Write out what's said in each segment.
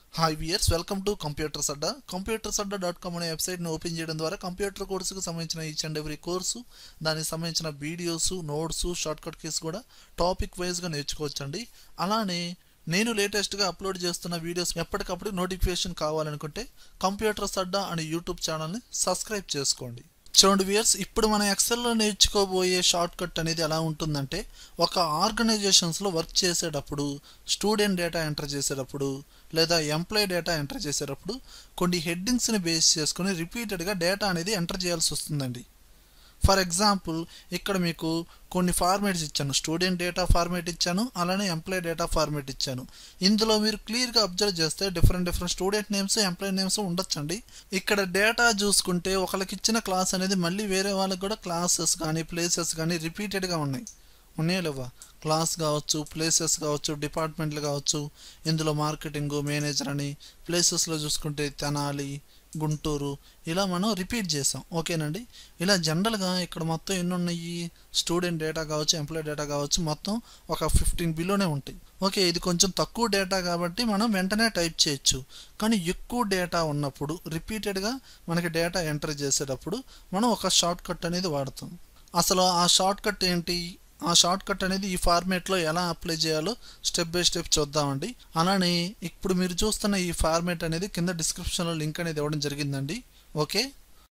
hi viewers welcome to computers Adda computers Adda dot com అనే వెబ్సైట్ని open చేయడం ద్వారా కంప్యూటర్ కోర్సుకు సంబంధించిన ఈచ్ అండ్ ఎవ్రీ కోర్సు దానికి సంబంధించిన videos notes shortcut keys కూడా టాపిక్ వైజ్గా నేర్చుకోవచ్చండి అలానే నేను లేటెస్ట్గా అప్లోడ్ చేస్తున్న వీడియోస్ ఎప్పటికప్పుడు నోటిఫికేషన్ కావాలనుకుంటే కంప్యూటర్స్ అడ్డా అనే యూట్యూబ్ ఛానల్ని సబ్స్క్రైబ్ చేసుకోండి చూడండి వియర్స్ ఇప్పుడు మన ఎక్సెల్లో నేర్చుకోబోయే షార్ట్ కట్ అనేది ఎలా ఉంటుందంటే ఒక ఆర్గనైజేషన్స్లో వర్క్ చేసేటప్పుడు స్టూడెంట్ డేటా ఎంటర్ చేసేటప్పుడు లేదా ఎంప్లాయ్ డేటా ఎంటర్ చేసేటప్పుడు కొన్ని హెడ్డింగ్స్ని బేస్ చేసుకుని రిపీటెడ్గా డేటా అనేది ఎంటర్ చేయాల్సి వస్తుందండి ఫర్ ఎగ్జాంపుల్ ఇక్కడ మీకు కొన్ని ఫార్మేట్స్ ఇచ్చాను స్టూడెంట్ డేటా ఫార్మేట్ ఇచ్చాను అలానే ఎంప్లాయ్ డేటా ఫార్మేట్ ఇచ్చాను ఇందులో మీరు క్లియర్గా అబ్జర్వ్ చేస్తే different different student names employee names ఉండొచ్చండి ఇక్కడ డేటా చూసుకుంటే ఒకరికి ఇచ్చిన క్లాస్ అనేది మళ్ళీ వేరే వాళ్ళకి కూడా క్లాసెస్ కానీ ప్లేసెస్ కానీ రిపీటెడ్గా ఉన్నాయి ఉన్నాయా లేవా క్లాస్ కావచ్చు ప్లేసెస్ కావచ్చు డిపార్ట్మెంట్లు కావచ్చు ఇందులో మార్కెటింగ్ మేనేజర్ అని ప్లేసెస్లో చూసుకుంటే తెనాలి గుంటూరు ఇలా మనం రిపీట్ చేసాం ఓకేనండి ఇలా జనరల్గా ఇక్కడ మొత్తం ఎన్ని ఉన్నాయి స్టూడెంట్ డేటా కావచ్చు ఎంప్లాయ్ డేటా కావచ్చు మొత్తం ఒక ఫిఫ్టీన్ బిలోనే ఉంటాయి ఓకే ఇది కొంచెం తక్కువ డేటా కాబట్టి మనం వెంటనే టైప్ చేయొచ్చు కానీ ఎక్కువ డేటా ఉన్నప్పుడు రిపీటెడ్గా మనకి డేటా ఎంటర్ చేసేటప్పుడు మనం ఒక షార్ట్ కట్ అనేది వాడతాం అసలు ఆ షార్ట్ కట్ ఏంటి ఆ షార్ట్ కట్ అనేది ఈ ఫార్మేట్లో ఎలా అప్లై చేయాలో స్టెప్ బై స్టెప్ చూద్దామండి అలానే ఇప్పుడు మీరు చూస్తున్న ఈ ఫార్మేట్ అనేది కింద డిస్క్రిప్షన్లో లింక్ అనేది ఇవ్వడం జరిగిందండి ఓకే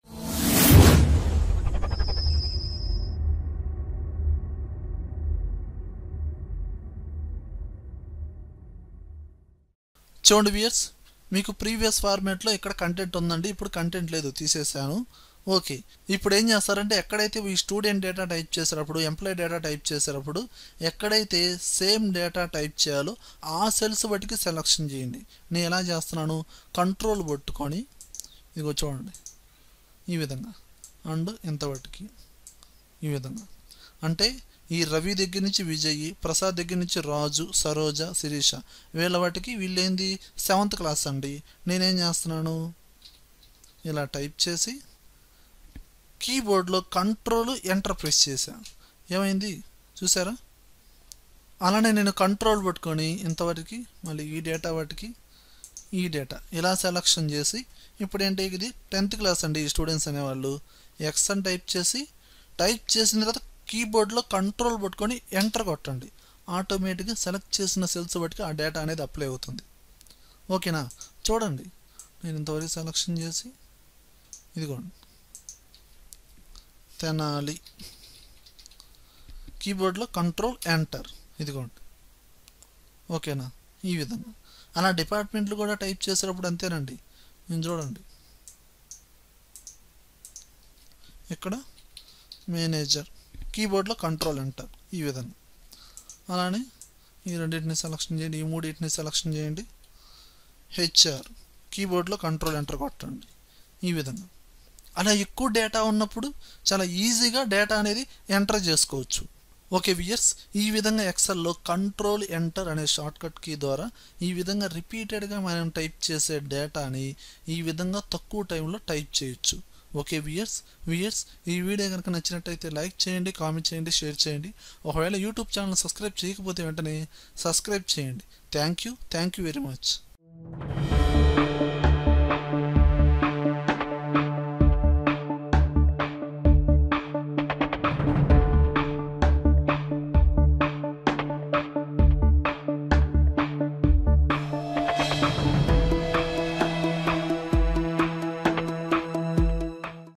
చూడండి వియర్స్ మీకు ప్రీవియస్ ఫార్మేట్లో ఇక్కడ కంటెంట్ ఉందండి ఇప్పుడు కంటెంట్ లేదు తీసేసాను ఓకే ఇప్పుడు ఏం చేస్తారంటే ఎక్కడైతే ఈ స్టూడెంట్ డేటా టైప్ చేసేటప్పుడు ఎంప్లాయ్ డేటా టైప్ చేసేటప్పుడు ఎక్కడైతే సేమ్ డేటా టైప్ చేయాలో ఆ సెల్స్ బట్టికి సెలక్షన్ చేయండి నేను ఎలా చేస్తున్నాను కంట్రోల్ పట్టుకొని ఇదిగో చూడండి ఈ విధంగా అండ్ ఎంత బట్టికి ఈ విధంగా అంటే ఈ రవి దగ్గర నుంచి విజయ్ ప్రసాద్ దగ్గర నుంచి రాజు సరోజ శిరీష వీళ్ళ వాటికి వీళ్ళేంది సెవెంత్ క్లాస్ అండి నేనేం చేస్తున్నాను ఇలా టైప్ చేసి కీబోర్డ్లో కంట్రోల్ ఎంటర్ ప్రెస్ చేశాను ఏమైంది చూసారా అలానే నేను కంట్రోల్ పట్టుకొని ఇంతవరకు మళ్ళీ ఈ డేటా వాటికి ఈ డేటా ఇలా సెలక్షన్ చేసి ఇప్పుడు ఏంటి ఇది టెన్త్ క్లాస్ అండి ఈ స్టూడెంట్స్ అనేవాళ్ళు ఎక్స్ అని టైప్ చేసి టైప్ చేసిన తర్వాత కీబోర్డ్లో కంట్రోల్ పట్టుకొని ఎంటర్ కొట్టండి ఆటోమేటిక్గా సెలెక్ట్ చేసిన సెల్స్ బట్టి ఆ డేటా అనేది అప్లై అవుతుంది ఓకేనా చూడండి నేను ఇంతవరకు సెలక్షన్ చేసి ఇదిగోండి తెనాలి కీబోర్డ్లో కంట్రోల్ ఎంటర్ ఇదిగోండి ఓకేనా ఈ విధంగా అలా డిపార్ట్మెంట్లు కూడా టైప్ చేసేటప్పుడు అంతేనండి నేను చూడండి ఇక్కడ మేనేజర్ కీబోర్డ్లో కంట్రోల్ ఎంటర్ ఈ విధంగా అలానే ఈ రెండింటిని సెలక్షన్ చేయండి ఈ మూడింటిని సెలక్షన్ చేయండి హెచ్ఆర్ కీబోర్డ్లో కంట్రోల్ ఎంటర్ కొట్టండి ఈ విధంగా అలా ఎక్కువ డేటా ఉన్నప్పుడు చాలా ఈజీగా డేటా అనేది ఎంటర్ చేసుకోవచ్చు ఓకే వియర్స్ ఈ విధంగా ఎక్సెల్లో కంట్రోల్ ఎంటర్ అనే షార్ట్కట్ కీ ద్వారా ఈ విధంగా రిపీటెడ్గా మనం టైప్ చేసే డేటాని ఈ విధంగా తక్కువ టైంలో టైప్ చేయొచ్చు ఓకే వియర్స్ వియర్స్ ఈ వీడియో కనుక నచ్చినట్టయితే లైక్ చేయండి కామెంట్ చేయండి షేర్ చేయండి ఒకవేళ యూట్యూబ్ ఛానల్ సబ్స్క్రైబ్ చేయకపోతే వెంటనే సబ్స్క్రైబ్ చేయండి thank you thank you very much